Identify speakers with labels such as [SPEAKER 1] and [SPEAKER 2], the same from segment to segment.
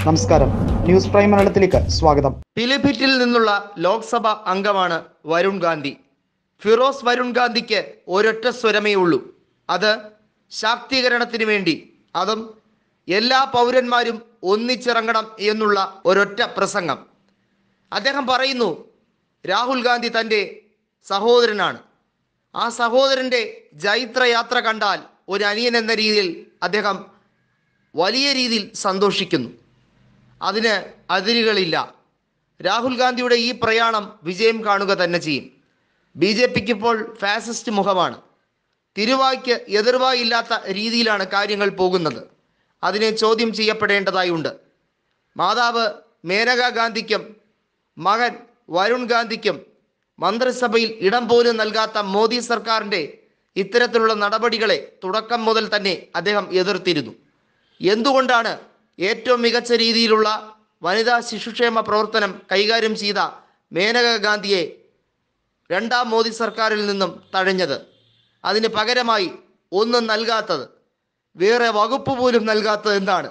[SPEAKER 1] നമസ്കാരം news prime മലയാളത്തിലേക്ക് സ്വാഗതം
[SPEAKER 2] പിലിഭിറ്റിൽ നിന്നുള്ള ലോക്സഭ അംഗമാണ് വരുൺ ഗാന്ധി ഫിറോസ് വരുൺ ഗാന്ധിക്ക് ഒരൊറ്റ സ്വരമേ ഉള്ളൂ അത് ശാക്തീകരണത്തിന് വേണ്ടി അതും എല്ലാ പൗരന്മാരും ഒന്നിച്ചിറങ്ങണം എന്നുള്ള ഒരൊറ്റ പ്രസംഗം അദ്ദേഹം പറയുന്നു രാഹുൽ ഗാന്ധി തൻ്റെ സഹോദരനാണ് ആ സഹോദരൻ്റെ ജൈത്രയാത്ര കണ്ടാൽ ഒരു അനിയൻ എന്ന രീതിയിൽ അദ്ദേഹം വലിയ രീതിയിൽ സന്തോഷിക്കുന്നു അതിന് അതിരുകളില്ല രാഹുൽ ഗാന്ധിയുടെ ഈ പ്രയാണം വിജയം കാണുക തന്നെ ചെയ്യും ബി ജെ പിക്ക് ഇപ്പോൾ ഫാസിസ്റ്റ് മുഖമാണ് തിരുവായ്ക്ക് എതിർവായില്ലാത്ത രീതിയിലാണ് കാര്യങ്ങൾ പോകുന്നത് അതിനെ ചോദ്യം ചെയ്യപ്പെടേണ്ടതായുണ്ട് മാതാവ് മേനക ഗാന്ധിക്കും മകൻ വരുൺ ഗാന്ധിക്കും മന്ത്രിസഭയിൽ ഇടം പോലും നൽകാത്ത മോദി സർക്കാരിൻ്റെ ഇത്തരത്തിലുള്ള നടപടികളെ തുടക്കം മുതൽ തന്നെ അദ്ദേഹം എതിർത്തിരുന്നു എന്തുകൊണ്ടാണ് ഏറ്റവും മികച്ച രീതിയിലുള്ള വനിതാ ശിശുക്ഷേമ പ്രവർത്തനം കൈകാര്യം ചെയ്ത മേനക ഗാന്ധിയെ രണ്ടാം മോദി സർക്കാരിൽ നിന്നും തഴഞ്ഞത് അതിന് പകരമായി ഒന്നും നൽകാത്തത് വേറെ വകുപ്പ് പോലും നൽകാത്തത് എന്താണ്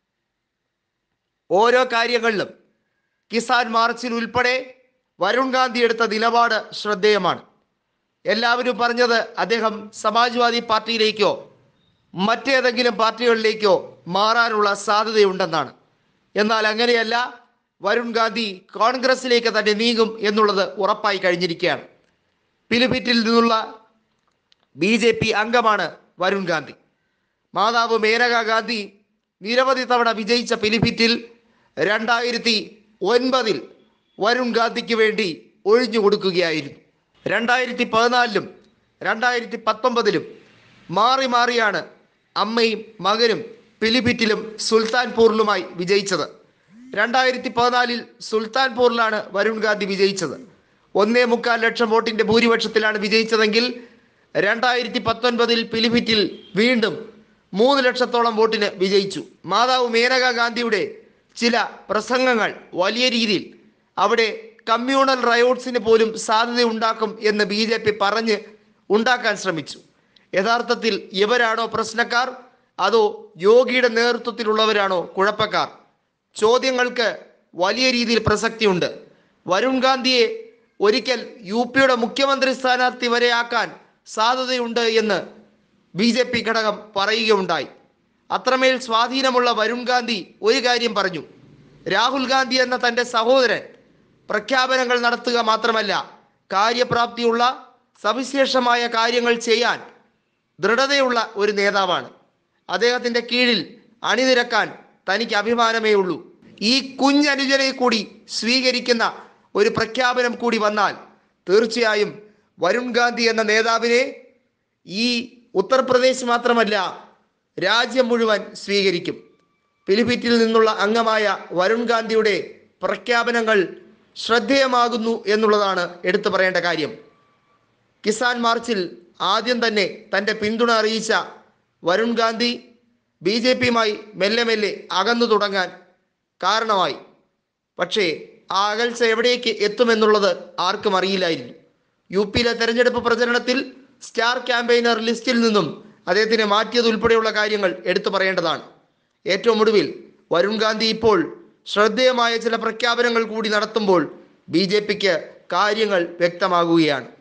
[SPEAKER 2] ഓരോ കാര്യങ്ങളിലും കിസാൻ മാർച്ചിൽ ഉൾപ്പെടെ വരുൺ ഗാന്ധി എടുത്ത നിലപാട് ശ്രദ്ധേയമാണ് എല്ലാവരും പറഞ്ഞത് അദ്ദേഹം സമാജ്വാദി പാർട്ടിയിലേക്കോ മറ്റേതെങ്കിലും പാർട്ടികളിലേക്കോ മാറാനുള്ള സാധ്യതയുണ്ടെന്നാണ് എന്നാൽ അങ്ങനെയല്ല വരുൺ ഗാന്ധി കോൺഗ്രസിലേക്ക് തന്നെ നീങ്ങും എന്നുള്ളത് ഉറപ്പായി കഴിഞ്ഞിരിക്കുകയാണ് പിലിഭിറ്റിൽ നിന്നുള്ള ബി ജെ പി അംഗമാണ് വരുൺ ഗാന്ധി മാതാവ് മേനക ഗാന്ധി നിരവധി തവണ വിജയിച്ച പിലിഭിറ്റിൽ രണ്ടായിരത്തി ഒൻപതിൽ വരുൺ ഗാന്ധിക്ക് വേണ്ടി ഒഴിഞ്ഞു കൊടുക്കുകയായിരുന്നു രണ്ടായിരത്തി പതിനാലിലും രണ്ടായിരത്തി പത്തൊമ്പതിലും മാറി മാറിയാണ് അമ്മയും മകനും പിലിഭിറ്റിലും സുൽത്താൻപൂറിലുമായി വിജയിച്ചത് രണ്ടായിരത്തി പതിനാലിൽ സുൽത്താൻപൂറിലാണ് വരുൺ ഗാന്ധി വിജയിച്ചത് ഒന്നേ മുക്കാൽ ലക്ഷം വോട്ടിന്റെ ഭൂരിപക്ഷത്തിലാണ് വിജയിച്ചതെങ്കിൽ രണ്ടായിരത്തി പത്തൊൻപതിൽ പിലിഭിറ്റിൽ വീണ്ടും മൂന്ന് ലക്ഷത്തോളം വോട്ടിന് വിജയിച്ചു മാതാവ് മേനക ഗാന്ധിയുടെ ചില പ്രസംഗങ്ങൾ വലിയ രീതിയിൽ അവിടെ കമ്മ്യൂണൽ റയോട്ട്സിന് പോലും സാധ്യത ഉണ്ടാക്കും എന്ന് ബി ജെ പി പറഞ്ഞ് ഉണ്ടാക്കാൻ ശ്രമിച്ചു യഥാർത്ഥത്തിൽ ഇവരാണോ പ്രശ്നക്കാർ അതോ യോഗിയുടെ നേതൃത്വത്തിലുള്ളവരാണോ കുഴപ്പക്കാർ ചോദ്യങ്ങൾക്ക് വലിയ രീതിയിൽ പ്രസക്തിയുണ്ട് വരുൺ ഗാന്ധിയെ ഒരിക്കൽ യു പിയുടെ മുഖ്യമന്ത്രി സ്ഥാനാർത്ഥി വരെ ആക്കാൻ സാധ്യതയുണ്ട് എന്ന് ബി ജെ പി ഘടകം പറയുകയുണ്ടായി അത്രമേൽ സ്വാധീനമുള്ള വരുൺ ഗാന്ധി ഒരു കാര്യം പറഞ്ഞു രാഹുൽ ഗാന്ധി എന്ന തൻ്റെ സഹോദരൻ പ്രഖ്യാപനങ്ങൾ നടത്തുക മാത്രമല്ല കാര്യപ്രാപ്തിയുള്ള സവിശേഷമായ കാര്യങ്ങൾ ചെയ്യാൻ ദൃഢതയുള്ള ഒരു നേതാവാണ് അദ്ദേഹത്തിൻ്റെ കീഴിൽ അണിനിരക്കാൻ തനിക്ക് അഭിമാനമേ ഉള്ളൂ ഈ കുഞ്ഞനുജനെ കൂടി സ്വീകരിക്കുന്ന ഒരു പ്രഖ്യാപനം കൂടി വന്നാൽ തീർച്ചയായും വരുൺ ഗാന്ധി എന്ന നേതാവിനെ ഈ ഉത്തർപ്രദേശ് മാത്രമല്ല രാജ്യം മുഴുവൻ സ്വീകരിക്കും പിലിഭിറ്റിൽ നിന്നുള്ള അംഗമായ വരുൺ ഗാന്ധിയുടെ പ്രഖ്യാപനങ്ങൾ ശ്രദ്ധേയമാകുന്നു എന്നുള്ളതാണ് എടുത്തു പറയേണ്ട കാര്യം കിസാൻ മാർച്ചിൽ ആദ്യം തന്നെ തൻ്റെ പിന്തുണ അറിയിച്ച വരുൺ ഗാന്ധി ബി ജെ പിയുമായി മെല്ലെ മെല്ലെ അകന്നു തുടങ്ങാൻ കാരണമായി പക്ഷേ ആ അകൽച്ച എവിടേക്ക് എത്തുമെന്നുള്ളത് ആർക്കും അറിയില്ലായിരുന്നു യു പിയിലെ തെരഞ്ഞെടുപ്പ് പ്രചരണത്തിൽ സ്റ്റാർ ക്യാമ്പയിനർ ലിസ്റ്റിൽ നിന്നും അദ്ദേഹത്തിനെ മാറ്റിയതുൾപ്പെടെയുള്ള കാര്യങ്ങൾ എടുത്തു പറയേണ്ടതാണ് ഏറ്റവും ഒടുവിൽ വരുൺ ഗാന്ധി ഇപ്പോൾ ശ്രദ്ധേയമായ ചില പ്രഖ്യാപനങ്ങൾ കൂടി നടത്തുമ്പോൾ ബി കാര്യങ്ങൾ വ്യക്തമാകുകയാണ്